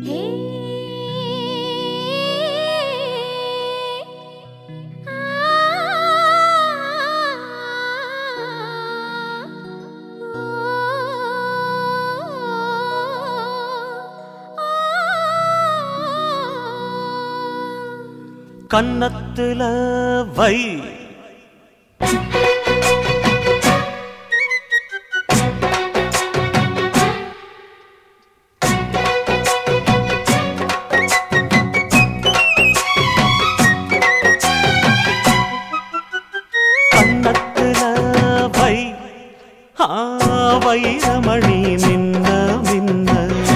கன்னத்துல வை கன்னத்துல வை ஆ வைரமணி நின்ன மின்ன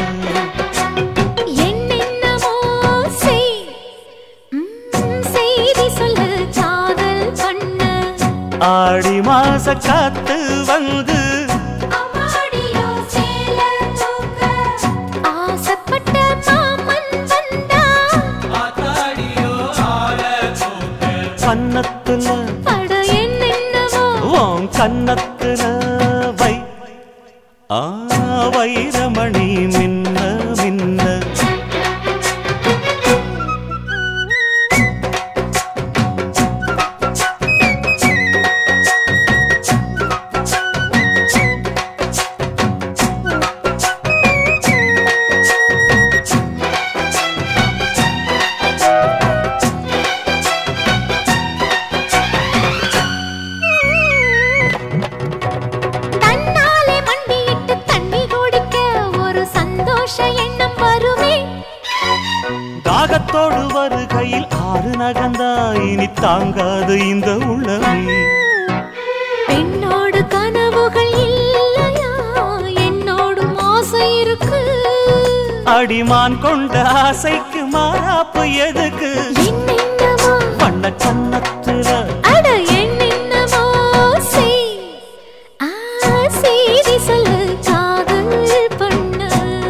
என்னென்னமோ செய் ம், செய்தி சொல்லு காதல் பண்ண ஆடி மாச காத்து வந்து அம்மாடியோ சேல தூக்க ஆசைப்பட்ட மாமன் வந்தா கன்னத்துல பட என்னென்னமோ உன் கன்னத்துல வை ஆ வைரமணி மின்ன மின்ன தன்னாலே மண்டியிட்டு தண்ணி குடிக்க ஒரு சந்தோஷ எண்ணம் வருமே தாகத்தோடு வருகையில் ஆறு நகந்தா இனி தாங்காது இந்த உள்ளமே பெண்ணோடு கனவுகள் இல்லையா என்னோடும் ஆசை இருக்கு அடிமான் கொண்ட ஆசைக்கு மாறாப்பு எதுக்கு என்னென்னமோ பண்ண கன்னத்துல அட என்னென்னமோ செய் ஆ, செய்தி சொல்லு காதல் பண்ண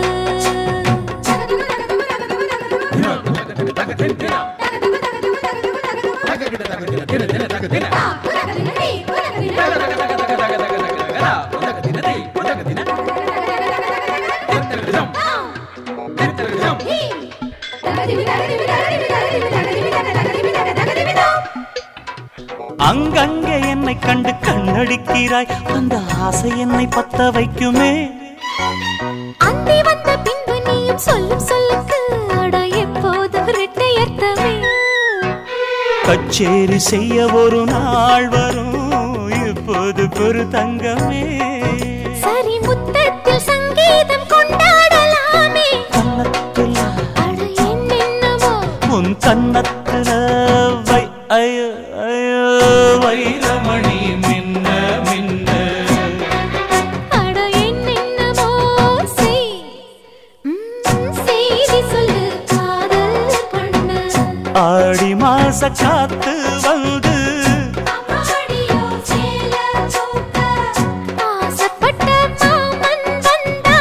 அங்கங்கே என்னை கண்டு கண்ணடிக்கிறாய் அந்த ஆசை என்னை பத்த வைக்குமே அந்தி வந்த பின்பு நீயும் சொல்லும் சொல்லுக்கு அட எப்போதும் இரட்டையர்த்தமே கச்சேரி செய்ய ஒரு நாள் வரும் இப்போது பொறு தங்கமே சரி முத்தத்தில் சங்கீதம் கொண்டாடலாமே கன்னத்துல அட என்னென்னவோ உன் கன்னத்துல வை ஐயோ ஐயோ வைரமணி மின்ன மின்ன அட என்னென்னவோ செய் ம், செய்தி சொல்லு காதல் பண்ண ஆடி மாச காத்து வந்து அம்மாடியோ சேல தூக்க ஆசைப்பட்ட மாமன் வந்தா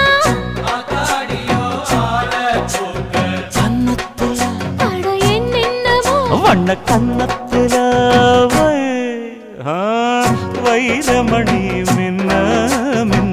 கன்னத்துல அட என்னென்னவோ வண்ண கன்னத்துல வை ஆ, வைரமணி மின்ன மின்ன